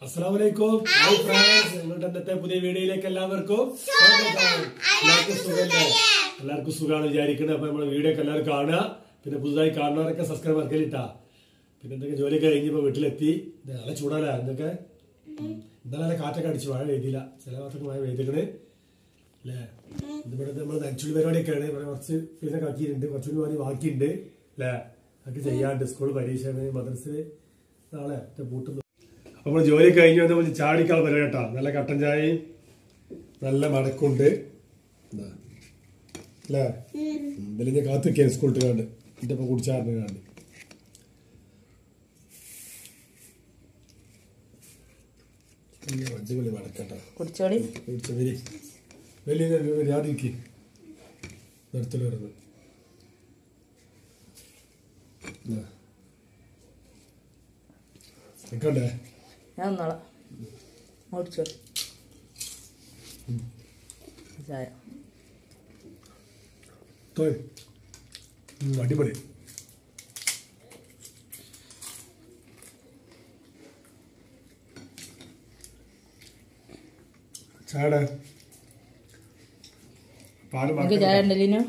അസ്സലാമലൈക്കും hi friends നിങ്ങളുടെ ഇന്നത്തെ പുതിയ വീഡിയോയിലേക്ക് എല്ലാവർക്കും സ്വാഗതം എല്ലാവർക്കും സുഖമല്ലേ എല്ലാവർക്കും സുഖമാണ് വിചാരിക്കുന്നത് അപ്പൊ നമ്മുടെ വീഡിയോ ഒക്കെ എല്ലാവരും കാണുക പിന്നെ പുതുതായി കാണുന്നവരൊക്കെ സബ്സ്ക്രൈബ് ആക്കലിട്ടാ പിന്നെ എന്തൊക്കെ ജോലി കഴിഞ്ഞപ്പോ വീട്ടിലെത്തി ഇത് നല്ല ചൂടല്ല എന്തൊക്കെ ഉം. ഇന്നലെ നല്ല കാറ്റൊക്കെ അടിച്ചു മഴ പെയ്തില്ല ചില ഭാഗത്തൊക്കെ മഴ പെയ്തിക്കണ് അല്ലേ ഇതിവിടെ നമ്മൾ നനച്ചുള്ളി പരിപാടിയൊക്കെയാണ് ഇവിടെ കുറച്ച് ഫീസൊക്കെ ആക്കിയിട്ടുണ്ട് കുറച്ചുകൂടി പണി ബാക്കിയുണ്ട് അല്ലേ അതൊക്കെ ചെയ്യാണ്ട് സ്കൂൾ പരീക്ഷ മദ്രസിൽ നാളെ മറ്റേ പൂട്ടുന്നു അപ്പൊ നമ്മൾ ജോലി കഴിഞ്ഞ് വന്ന് നമ്മൾ ചാടിക്കാൻ പരിപാടി കേട്ടോ നല്ല കട്ടൻ ചായയും നല്ല മടക്കുണ്ട് ഇതാ. അല്ലേ ഇതിൽ ഞാൻ കാത്തു വെക്കാൻ സ്കൂളിട്ട് കണ്ട് എന്റെ ഒപ്പം കുടിച്ചാറിന് കണ്ട് അടിപൊളി മടക്കട്ടോ കുടിച്ചോളി കുടിച്ച വരി വലിയ വരാതിരിക്കും നിർത്തൽ വരുന്നത് നിൽക്കണ്ടേ ഞാൻ ഒന്നോളാം കുടിച്ചോളി ചായ തോയ് ഉം, അടിപൊളി ചാടെ പാല് എനിക്ക് മാറ്റം ചായ ഉണ്ടല്ലോ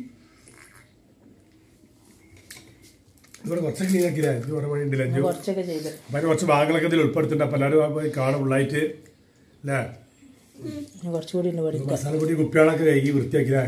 ഇവിടെ കുറച്ചൊക്കെ നീക്കില്ല എനിക്ക് കുറെ പണി ഉണ്ടല്ലോ അഞ്ചു കുറച്ചൊക്കെ ചെയ്ത് അപ്പൊ അതിന് കുറച്ച് ഭാഗങ്ങളൊക്കെ ഇതിൽ ഉൾപ്പെടുത്തുന്നുണ്ട് അപ്പൊ എല്ലാവരും പോയി കാണും ഉള്ളായിട്ട് അല്ലേ ഇനി കുറച്ചുകൂടി ഉണ്ട് പഠിക്കാം മസാലപ്പൊടി കുപ്പികളൊക്കെ കഴുകി വൃത്തിയാക്കിയതാ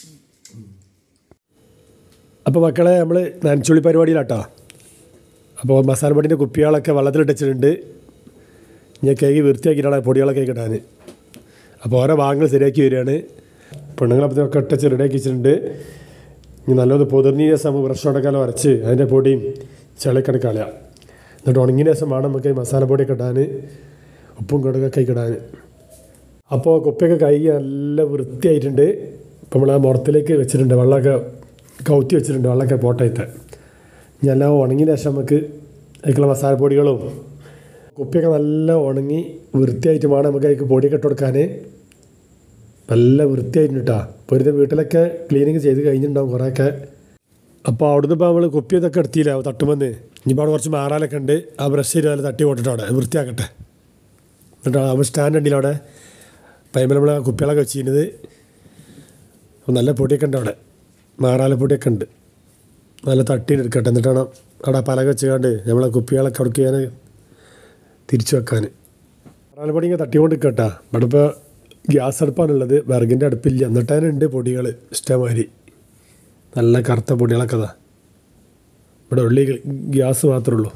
അപ്പോൾ മക്കളെ നമ്മൾ നനച്ചുള്ളി പരിപാടിയിലാട്ടോ അപ്പോൾ മസാലപ്പൊടിൻ്റെ കുപ്പികളൊക്കെ വെള്ളത്തിലിട്ടിച്ചിട്ടുണ്ട് ഞാൻ കഴുകി വൃത്തിയാക്കിയിട്ടാണ് പൊടികളൊക്കെ കിട്ടാൻ അപ്പോൾ ഓരോ ഭാഗങ്ങൾ ശരിയാക്കി വരികയാണ് പെണ്ണുങ്ങളപ്പത്തൊക്കെ ഇട്ടച്ച് റെഡിയാക്കി വെച്ചിട്ടുണ്ട് ഇനി നല്ലൊന്ന് പൊതിർന്നിയ ദിവസം ബ്രഷ് ഉടക്കാലം വരച്ച് അതിൻ്റെ പൊടിയും ചെളിക്കട കളയാം എന്നിട്ട് ഉണങ്ങിയ ദിവസം വേണം നമുക്ക് ഈ മസാലപ്പൊടിയൊക്കെ ഇടാൻ ഉപ്പും കടുകൊക്കെ ഇടാൻ അപ്പോൾ കുപ്പിയൊക്കെ കഴുകി നല്ല വൃത്തിയായിട്ടുണ്ട് ഇപ്പം നമ്മൾ ആ മുറത്തിലേക്ക് വെച്ചിട്ടുണ്ട് വെള്ളമൊക്കെ കൗത്തി വെച്ചിട്ടുണ്ട് വെള്ളമൊക്കെ പോട്ടയത്ത് ഇനി എല്ലാം ഉണങ്ങിയ ശേഷം നമുക്ക് അതിലേക്കുള്ള മസാലപ്പൊടികളും കുപ്പിയൊക്കെ നല്ല ഉണങ്ങി വൃത്തിയായിട്ട് വേണം നമുക്ക് അതിലേക്ക് പൊടിയൊക്കെ ഇട്ട് കൊടുക്കാൻ നല്ല വൃത്തിയായിട്ടുണ്ട് കേട്ടോ ഇപ്പോൾ ഒരു വീട്ടിലൊക്കെ ക്ലീനിങ് ചെയ്ത് കഴിഞ്ഞിട്ടുണ്ടാവും കുറേയൊക്കെ അപ്പോൾ അവിടുന്ന് ഇപ്പോൾ നമ്മൾ കുപ്പി ഇതൊക്കെ എടുത്തില്ല തട്ടുമെന്ന് ഇനിയിപ്പോൾ അവിടെ കുറച്ച് മാറാലൊക്കെ ഉണ്ട് ആ ബ്രഷ് ചെയ്ത് നല്ല തട്ടി പോട്ടിട്ട് അവിടെ വൃത്തിയാക്കട്ടെ എന്നിട്ട് അവിടെ സ്റ്റാൻഡ് ഉണ്ടല്ലോ അവിടെ പൈമ്പിൽ നമ്മൾ കുപ്പികളൊക്കെ വെച്ചിരുന്നത് അപ്പോൾ നല്ല പൊടിയൊക്കെ ഉണ്ട് അവിടെ മാറാലപ്പൊടിയൊക്കെ ഉണ്ട് നല്ല തട്ടീന് എടുക്കട്ടെ എന്നിട്ട് വേണം അവിടെ പലക വെച്ചുകൊണ്ട് നമ്മളെ കുപ്പികളൊക്കെ അവിടെ ചെയ്യാൻ തിരിച്ചു വെക്കാൻ മാറാലപ്പൊടി ഇങ്ങനെ തട്ടിക്കൊണ്ട് നിൽക്കട്ടാ ഇവിടെ ഇപ്പോൾ ഗ്യാസ് അടുപ്പാണുള്ളത് വിറകിൻ്റെ അടുപ്പില്ല എന്നിട്ട് അതിനുണ്ട് പൊടികൾ ഇഷ്ടമാതിരി നല്ല കറുത്ത പൊടികളൊക്കെ അതാ ഇവിടെ ഉള്ളി ഗ്യാസ് മാത്രമേ ഉള്ളൂ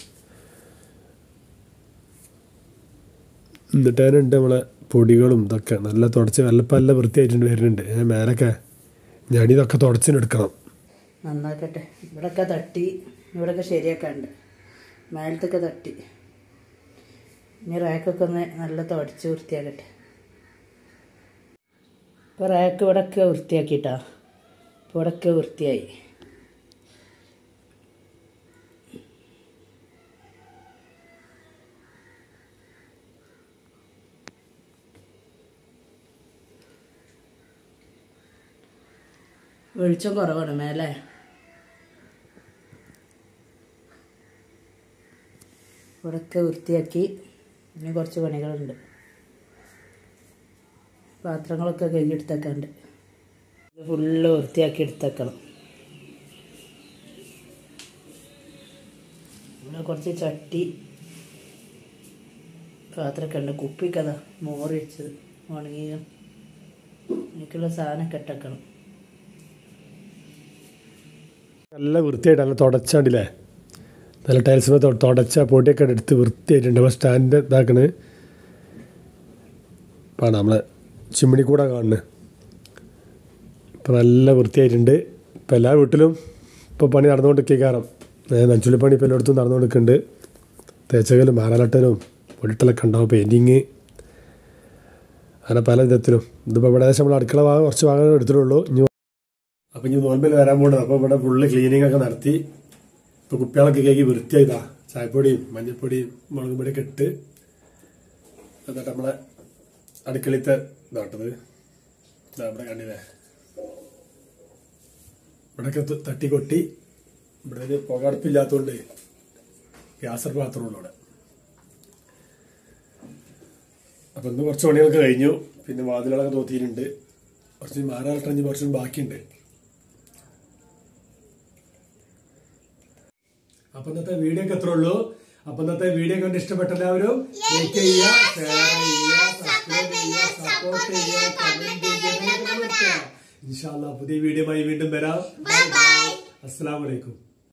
എന്നിട്ട് അതിനുണ്ട് നമ്മളെ പൊടികളും ഇതൊക്കെ നല്ല തുടച്ച് നല്ല നല്ല വൃത്തിയായിട്ടുണ്ട് വരുന്നുണ്ട് ഏ, മേലൊക്കെ ഞടി ഇതൊക്കെ തുടച്ചിനെടുക്കണം നന്നാക്കട്ടെ ഇവിടെയൊക്കെ തട്ടി ഇവിടെയൊക്കെ ശരിയാക്കാണ്ട് മേലത്തൊക്കെ തട്ടി ഇനി റാക്കൊക്കെ ഒന്ന് നല്ല തുടച്ച് വൃത്തിയാക്കട്ടെ ഇപ്പോൾ റാക്ക് ഇവിടെയൊക്കെ വൃത്തിയാക്കിയിട്ടാ ഇപ്പോൾ ഇവിടെയൊക്കെ വൃത്തിയായി വെളിച്ചം കുറവാണ് മേലെ ഇവിടെയൊക്കെ വൃത്തിയാക്കി ഇനി കുറച്ച് പണികളുണ്ട് പാത്രങ്ങളൊക്കെ കഴുകി എടുത്തേക്കാണ്ട് ഇത് ഫുള്ള് വൃത്തിയാക്കി എടുത്തേക്കണം ഇവിടെ കുറച്ച് ചട്ടി പാത്രമൊക്കെ ഉണ്ട് കുപ്പിക്കഥ മോറ് വെച്ചത് ഉണങ്ങിയ എനിക്കുള്ള സാധനമൊക്കെ ഇട്ടേക്കണം നല്ല വൃത്തിയായിട്ട് നല്ല തുടച്ചാണ്ടില്ലേ നല്ല ടൈൽസ് തുടച്ച പൊടിയൊക്കെ എടുത്ത് വൃത്തിയായിട്ടുണ്ട് അപ്പോൾ സ്റ്റാൻഡ് ഇതാക്കണ് അപ്പോൾ നമ്മളെ ചിമ്മിണി കൂടെ കാണുന്നത് ഇപ്പോൾ നല്ല വൃത്തിയായിട്ടുണ്ട് ഇപ്പോൾ എല്ലാ വീട്ടിലും ഇപ്പോൾ പണി നടന്നുകൊണ്ടിരിക്കുക കാരണം നച്ചുള്ളി പണി ഇപ്പോൾ എല്ലായിടത്തും നടന്നുകൊണ്ടിരിക്കുന്നുണ്ട് തേച്ചകലും മാറാലട്ടനും പൊടിട്ടലൊക്കെ ഉണ്ടാവും പെയിൻറ്റിങ് അങ്ങനെ പല വിധത്തിലും ഇതിപ്പോൾ ഇവിടെ ഏകദേശം നമ്മൾ അടുക്കള ഭാഗം കുറച്ച് ഭാഗം എടുത്തിട്ടുള്ളൂ ഇനി അപ്പൊ ഇനി നോൻപിൽ വരാൻ പോകണം അപ്പൊ ഇവിടെ ഫുള്ള് ക്ലീനിങ് ഒക്കെ നടത്തി ഇപ്പൊ കുപ്പികളൊക്കെ കേക്ക് വൃത്തിയായതാ ചായപ്പൊടിയും മഞ്ഞപ്പൊടിയും മുളക് പൊടിയൊക്കെ ഇട്ട് എന്നിട്ട് നമ്മളെ അടുക്കളത്തെ ഇതാട്ടത് ഇതാ ഇവിടെ കണ്ടില്ലേ ഇവിടെയൊക്കെ ത- തട്ടിക്കൊട്ടി ഇവിടെ ഒരു പുകടുപ്പില്ലാത്തതുകൊണ്ട് ഗ്യാസ് അടുപ്പ് മാത്രമേ ഉള്ളൂ ഇവിടെ അപ്പം ഇന്ന് കുറച്ച് പണികളൊക്കെ കഴിഞ്ഞു പിന്നെ വാതിലുകളൊക്കെ തോത്തിയിട്ടുണ്ട് കുറച്ച് മാറാട്ടഞ്ഞ് കുറച്ചും ബാക്കിയുണ്ട് അപ്പൊ ഇന്നത്തെ വീഡിയോ ഒക്കെ എത്ര ഉള്ളൂ അപ്പൊ ഇന്നത്തെ വീഡിയോ കണ്ട് ഇഷ്ടപ്പെട്ട എല്ലാവരും ലൈക്ക് ചെയ്യുക ഷെയർ ചെയ്യുക സബ്സ്ക്രൈബ് ചെയ്യുക സപ്പോർട്ട് ചെയ്യുക കമന്റ് ചെയ്യുക ഇൻഷാല്ല പുതിയ വീഡിയോയുമായി വീണ്ടും വരാം അസ്സലാമലൈക്കും